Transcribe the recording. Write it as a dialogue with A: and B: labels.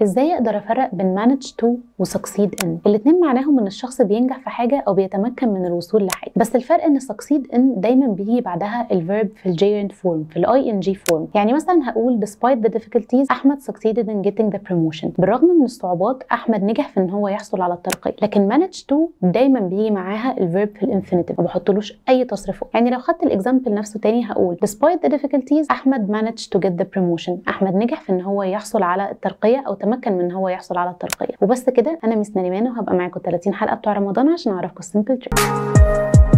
A: ازاي اقدر افرق بين manage to و succeed in الاثنين معناهم ان الشخص بينجح في حاجه او بيتمكن من الوصول لحاجه بس الفرق ان succeed in دايما بيجي بعدها الفيرب في الجيرند فورم في الاي ان جي فورم يعني مثلا هقول despite the difficulties احمد succeeded in getting the promotion بالرغم من الصعوبات احمد نجح في ان هو يحصل على الترقيه لكن manage to دايما بيجي معاها الفيرب في الانفينيتيف ما بحطلوش اي تصريفات يعني لو خدت الاكزامبل نفسه تاني هقول despite the difficulties احمد managed to get the promotion احمد نجح في ان هو يحصل على الترقيه او تمكن من ان هو يحصل على الترقيه وبس كده انا ميس نريمان وهبقى معاكم 30 حلقه بتوع رمضان عشان اعرفكم السمبل تريك